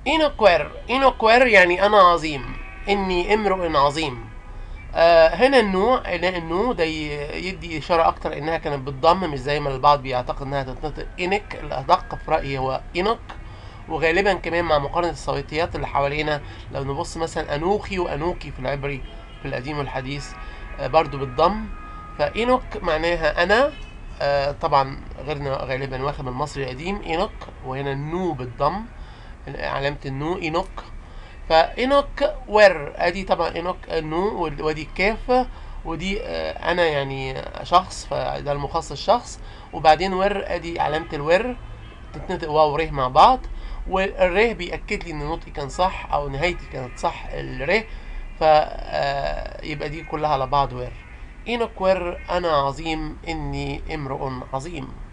إنوكوير إنوكوير يعني أنا عظيم إني امرؤ عظيم آه هنا النو هنا النو ده ي- يدي إشارة أكتر إنها كانت بالضم مش زي ما البعض بيعتقد إنها تتنطق إنك الأدق في رأيي هو إنوك وغالبا كمان مع مقارنة الصوتيات اللي حوالينا لو نبص مثلا أنوخي وأنوكي في العبري في القديم والحديث آه برضو بالضم فإنوك معناها أنا آه طبعا غيرنا غالبا واخد من المصري القديم إنوك وهنا النو بالضم علامة النو إينوك فإينوك وير أدي طبعا إينوك النو ود- ودي الكاف ودي آه، أنا يعني شخص فده المخصص شخص وبعدين وير أدي علامة الوير تتنطق واو ره مع بعض والره بيأكد لي إن نطقي كان صح أو نهايتي كانت صح الره فيبقى دي كلها على بعض وير إينوك وير أنا عظيم إني امرؤ عظيم